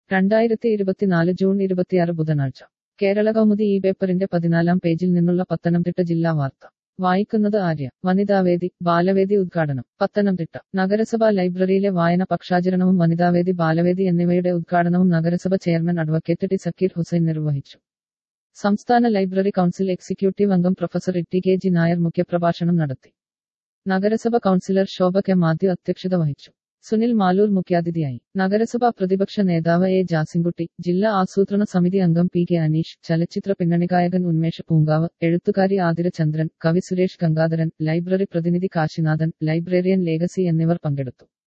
രണ്ടായിരത്തി ഇരുപത്തിനാല് ജൂൺ ഇരുപത്തിയാറ് ബുധനാഴ്ച കേരള കൗമുദി ഈ പേപ്പറിന്റെ പതിനാലാം പേജിൽ നിന്നുള്ള പത്തനംതിട്ട ജില്ലാ വാർത്ത വായിക്കുന്നത് ആര്യ വനിതാവേദി ബാലവേദി ഉദ്ഘാടനം പത്തനംതിട്ട നഗരസഭാ ലൈബ്രറിയിലെ വായന പക്ഷാചരണവും വനിതാവേദി ബാലവേദി എന്നിവയുടെ ഉദ്ഘാടനവും നഗരസഭ chairman advocate T Zakir Hussain നിർവഹിച്ചു സംസ്ഥാന ലൈബ്രറി കൗൺസിൽ എക്സിക്യൂട്ടീവ് അംഗം professor Itty K G Nair മുഖ്യപ്രഭാഷണം നടത്തി നഗരസഭ കൗൺസിലർ ശോഭ കെ മാത്യു അധ്യക്ഷത വഹിച്ചു സുനിൽ മാലൂർ മുഖ്യാതിഥിയായി നഗരസഭാ പ്രതിപക്ഷ നേതാവ് എ ജാസിൻകുട്ടി ജില്ലാ ആസൂത്രണ സമിതി അംഗം പി കെ അനീഷ് ചലച്ചിത്ര പിന്നണിഗായകൻ ഉന്മേഷ് പൂങ്കാവ് എഴുത്തുകാരി ആതിര ചന്ദ്രൻ കവി സുരേഷ് ഗംഗാധരൻ ലൈബ്രറി പ്രതിനിധി കാശിനാഥൻ ലൈബ്രറിയൻ ലേഗസി എന്നിവർ പങ്കെടുത്തു